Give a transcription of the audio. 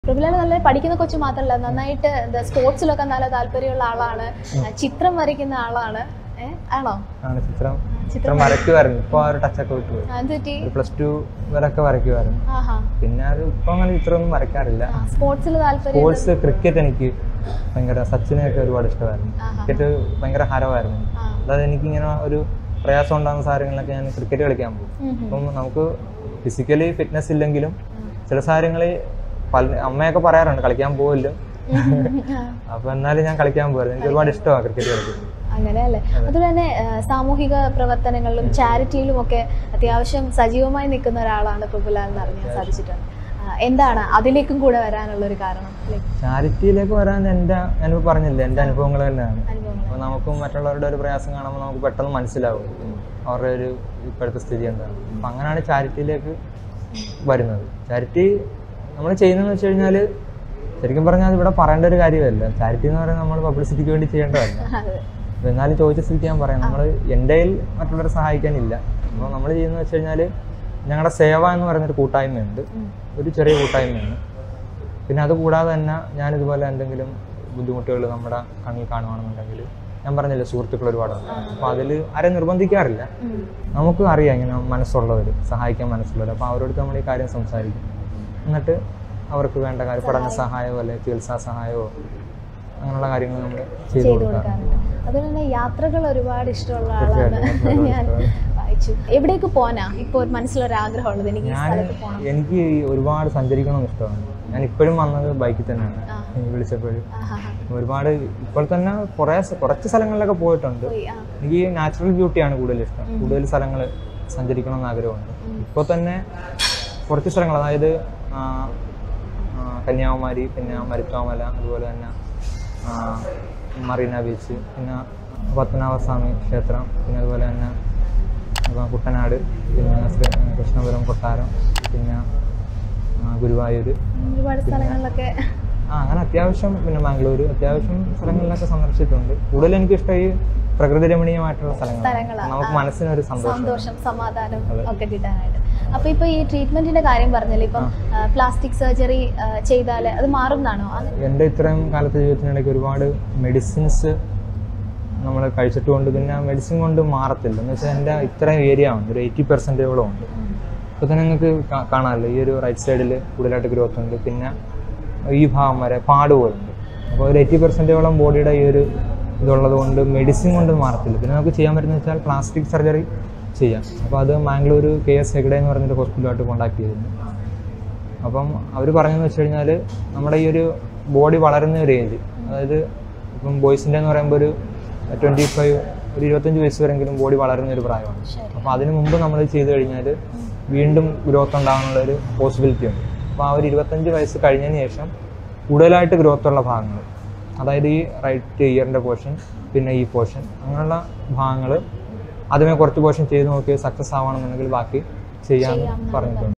പ്രബിലാണ് നല്ല പഠിക്കുന്ന കൊച്ചു മാത്രമല്ല നന്നായിട്ട് എന്താ സ്പോർട്സിലൊക്കെ നല്ല താല്പര്യമുള്ള ആളാണ് ചിത്രം വരയ്ക്കുന്ന ആളാണ് ഏ? ആണോ ആണ് ചിത്രം ചിത്രം വരയ്ക്കുമായിരുന്നു ഇപ്പൊ ആ ഒരു ടച്ചൊക്കെ വിട്ടു പോയി ആ, എന്ത് പറ്റി ഒരു പ്ലസ് ടു വരെയൊക്കെ വരയ്ക്കുമായിരുന്നു ആഹാ പിന്നെ അത് ഇപ്പൊ അങ്ങനെ ചിത്രമൊന്നും വരയ്ക്കാറില്ല സ്പോർട്സിൽ താല്പര്യം സ്പോർട്സ് ക്രിക്കറ്റ് എനിക്ക് ഭയങ്കര സച്ചിനെയൊക്കെ ഒരുപാട് ഇഷ്ടമായിരുന്നു ആഹാ. ക്രിക്കറ്റ് ഭയങ്കര ഹരമായിരുന്നു ആ. അതായത് എനിക്ക് ഇങ്ങനെ ഒരു പ്രയാസം ഉണ്ടാകുന്ന സാഹചര്യങ്ങളിലൊക്കെ ഞാൻ ക്രിക്കറ്റ് കളിക്കാൻ പോകും ഉം ഉം. അപ്പം നമുക്ക് ഫിസിക്കലി ഫിറ്റ്നസ് ഇല്ലെങ്കിലും ചില സാഹചര്യങ്ങളിൽ പല അമ്മയൊക്കെ പറയാറുണ്ട് കളിക്കാൻ പോവില്ല ആ, അപ്പൊ എന്നാലും ഞാൻ കളിക്കാൻ പോകാറ് എനിക്ക് ഒരുപാട് ഇഷ്ടമാണ് ക്രിക്കറ്റ് കളിക്കുന്നത് അങ്ങനെയല്ലേ അതുപോലെ തന്നെ ആ, സാമൂഹിക പ്രവർത്തനങ്ങളിലും ചാരിറ്റിയിലും ഒക്കെ അത്യാവശ്യം സജീവമായി നിൽക്കുന്ന ഒരാളാണ് പ്രഭുലാൽ എന്ന് അറിയാൻ സാധിച്ചിട്ടുണ്ട് ആ, എന്താണ് അതിലേക്കും കൂടെ വരാനുള്ള ഒരു കാരണം Like, ചാരിറ്റിയിലേക്ക് വരാൻ എൻ്റെ ഞാനിപ്പോൾ പറഞ്ഞില്ലേ എൻ്റെ അനുഭവങ്ങൾ തന്നെയാണ് അനുഭവങ്ങൾ അപ്പോൾ നമുക്കും മറ്റുള്ളവരുടെ ഒരു പ്രയാസം കാണുമ്പോൾ നമുക്ക് പെട്ടെന്ന് മനസ്സിലാവും അവരുടെ ഒരു ഇപ്പോഴത്തെ സ്ഥിതി എന്താണ് അപ്പം അങ്ങനെയാണ് ചാരിറ്റിയിലേക്ക് വരുന്നത് ചാരിറ്റി നമ്മൾ ചെയ്യുന്നതെന്ന് വെച്ച് കഴിഞ്ഞാൽ ശരിക്കും പറഞ്ഞാൽ അത് ഇവിടെ പറയേണ്ട ഒരു കാര്യമല്ല ചാരിറ്റി എന്ന് പറയുന്നത് നമ്മൾ പബ്ലിസിറ്റിക്ക് വേണ്ടി ചെയ്യേണ്ടതല്ല അതെ അപ്പോൾ എന്നാലും ചോദിച്ച സ്ഥിതിക്ക് ഞാൻ പറയാം നമ്മൾ എൻ്റെ കയ്യിൽ മറ്റുള്ളവരെ സഹായിക്കാനില്ല അപ്പോൾ നമ്മൾ ചെയ്യുന്നത് വെച്ച് കഴിഞ്ഞാൽ ഞങ്ങളുടെ സേവ എന്ന് പറയുന്നൊരു കൂട്ടായ്മയുണ്ട് ഉം. ഒരു ചെറിയ കൂട്ടായ്മയാണ് പിന്നെ അത് കൂടാതെ തന്നെ ഞാനിതുപോലെ എന്തെങ്കിലും ബുദ്ധിമുട്ടുകൾ നമ്മുടെ കണ്ണിൽ കാണുവാണെന്നുണ്ടെങ്കിൽ ഞാൻ പറഞ്ഞില്ലേ സുഹൃത്തുക്കൾ ഒരുപാടുണ്ട് അപ്പോൾ അതിൽ ആരെയും നിർബന്ധിക്കാറില്ല ഉം. നമുക്ക് അറിയാം ഇങ്ങനെ മനസ്സുള്ളവർ സഹായിക്കാൻ മനസ്സുള്ളവർ അപ്പോൾ അവരോട് നമ്മൾ ഈ കാര്യം സംസാരിക്കും എന്നിട്ട് അവർക്ക് വേണ്ട കാര്യം പഠന സഹായമോ അല്ലെങ്കിൽ ചികിത്സാ സഹായമോ അങ്ങനെയുള്ള കാര്യങ്ങൾ നമ്മൾ ചെയ്തു ചെയ്തു കൊടുക്കാറുണ്ട് കൊടുക്കാറുണ്ട് അതുപോലെ തന്നെ യാത്രകൾ ഒരുപാട് ഇഷ്ടമുള്ള ആളാണ് തീർച്ചയായിട്ടും, യാത്രകൾ ഞാൻ ഇഷ്ടമാണ്. വായിച്ചു എവിടേക്ക് പോനാ ഇപ്പോൾ ഒരു മനസ്സിലൊരു ആഗ്രഹമുള്ളത് എനിക്ക് ഈ ഞാൻ സ്ഥലത്ത് പോകണം എനിക്ക് ഒരുപാട് സഞ്ചരിക്കണം ഇഷ്ടമാണ് ഞാൻ ഇപ്പോഴും വന്നത് ബൈക്കിൽ തന്നെയാണ് ആ. നീ വിളിച്ചപ്പോഴും ആഹാ. ഒരുപാട് ഇപ്പോൾ തന്നെ കുറേ സ- കുറച്ച് സ്ഥലങ്ങളിലൊക്കെ പോയിട്ടുണ്ട് പോയി ആ എനിക്ക് നാച്ചുറൽ ബ്യൂട്ടിയാണ് കൂടുതൽ ഇഷ്ടം കൂടുതൽ സ്ഥലങ്ങൾ സഞ്ചരിക്കണം എന്ന് ആഗ്രഹമുണ്ട് ഇപ്പോൾ തന്നെ കുറച്ച് സ്ഥലങ്ങൾ അതായത് ആ, ആ, കന്യാകുമാരി പിന്നെ മരുത്വാമല അതുപോലെ തന്നെ ആ, മറീന ബീച്ച് പിന്നെ പത്മനാഭസ്വാമി ക്ഷേത്രം പിന്നെ അതുപോലെ തന്നെ ഇപ്പം കുട്ടനാട് പിന്നെ ശ്രീ- കൃഷ്ണപുരം കൊട്ടാരം പിന്നെ ആ, ഗുരുവായൂർ ഒരുപാട് സ്ഥലങ്ങളിലൊക്കെ ആ അങ്ങനെ അത്യാവശ്യം പിന്നെ മാംഗ്ലൂർ അത്യാവശ്യം സ്ഥലങ്ങളിലൊക്കെ സന്ദർശിച്ചിട്ടുണ്ട് കൂടുതൽ എനിക്ക് ഇഷ്ടം ഈ പ്രകൃതി രമണീയമായിട്ടുള്ള സ്ഥലങ്ങളാണ് സ്ഥലങ്ങളാ. നമുക്ക് മനസ്സിനൊരു സന്തോഷം സന്തോഷം സമാധാനം ഒക്കെ കിട്ടാനായിട്ട് അപ്പൊ ഇപ്പൊ ഈ ട്രീറ്റ്മെന്റിന്റെ കാര്യം പറഞ്ഞല്ലോ ഇപ്പം പ്ലാസ്റ്റിക് സർജറി ചെയ്താൽ അത് മാറുന്നാണോ എൻ്റെ ഇത്രയും കാലത്തെ ജീവിതത്തിനിടയ്ക്ക് ഒരുപാട് മെഡിസിൻസ് നമ്മൾ കഴിച്ചിട്ടുകൊണ്ട് പിന്നെ മെഡിസിൻ കൊണ്ട് മാറത്തില്ല എന്ന് വെച്ചാൽ എൻ്റെ ഇത്രയും ഏരിയ ഉണ്ട് ഒരു എയ്റ്റി പെർസെൻറ്റേജോളം ഉണ്ട് ഇപ്പോൾ തന്നെ നിങ്ങൾക്ക് കാ- കാണാമല്ലോ ഈ ഒരു റൈറ്റ് സൈഡിൽ കൂടുതലായിട്ട് ഗ്രോത്ത് ഉണ്ട് പിന്നെ ഈ ഭാഗം വരെ പാട് പോലുണ്ട് അപ്പോൾ ഒരു എയ്റ്റി പെർസെൻറ്റേജോളം ബോഡിയുടെ ഈ ഒരു ഇതുള്ളത് കൊണ്ട് മെഡിസിൻ കൊണ്ട് മാറത്തില്ല പിന്നെ നമുക്ക് ചെയ്യാൻ പറ്റുന്ന വെച്ചാൽ പ്ലാസ്റ്റിക് സർജറി ചെയ്യാം അപ്പോൾ അത് മാംഗ്ലൂർ കെ എസ് ഹെഗ്ഡെ എന്ന് പറഞ്ഞൊരു ഹോസ്പിറ്റലുമായിട്ട് കോൺടാക്ട് ചെയ്തിരുന്നു അപ്പം അവർ പറഞ്ഞതെന്ന് വെച്ച് കഴിഞ്ഞാൽ നമ്മുടെ ഈ ഒരു ബോഡി വളരുന്ന ഒരു ഏജ് അതായത് ഇപ്പം ബോയ്സിൻ്റെ എന്ന് പറയുമ്പോൾ ഒരു ട്വൻറ്റി ഫൈവ് ഒരു ഇരുപത്തഞ്ച് വയസ്സ് വരെങ്കിലും ബോഡി വളരുന്ന ഒരു പ്രായമാണ് ശരി അപ്പോൾ അതിന് മുമ്പ് നമ്മൾ ചെയ്ത് കഴിഞ്ഞാൽ വീണ്ടും ഗ്രോത്ത് ഉണ്ടാകാനുള്ള ഒരു പോസിബിലിറ്റി ഉണ്ട് അപ്പോൾ ആ ഒരു ഇരുപത്തഞ്ച് വയസ്സ് കഴിഞ്ഞതിന് ശേഷം കൂടുതലായിട്ട് ഗ്രോത്ത് ഉള്ള ഭാഗങ്ങൾ അതായത് ഈ റൈറ്റ് ഇയറിൻ്റെ പോർഷൻ പിന്നെ ഈ പോർഷൻ അങ്ങനെയുള്ള ഭാഗങ്ങൾ ആദ്യമേ കുറച്ച് പോർഷൻ ചെയ്ത് നോക്കി സക്സസ് ആവണമെന്നുണ്ടെങ്കിൽ ബാക്കി ചെയ്യാൻ ചെയ്യാം പറഞ്ഞിട്ടുണ്ട്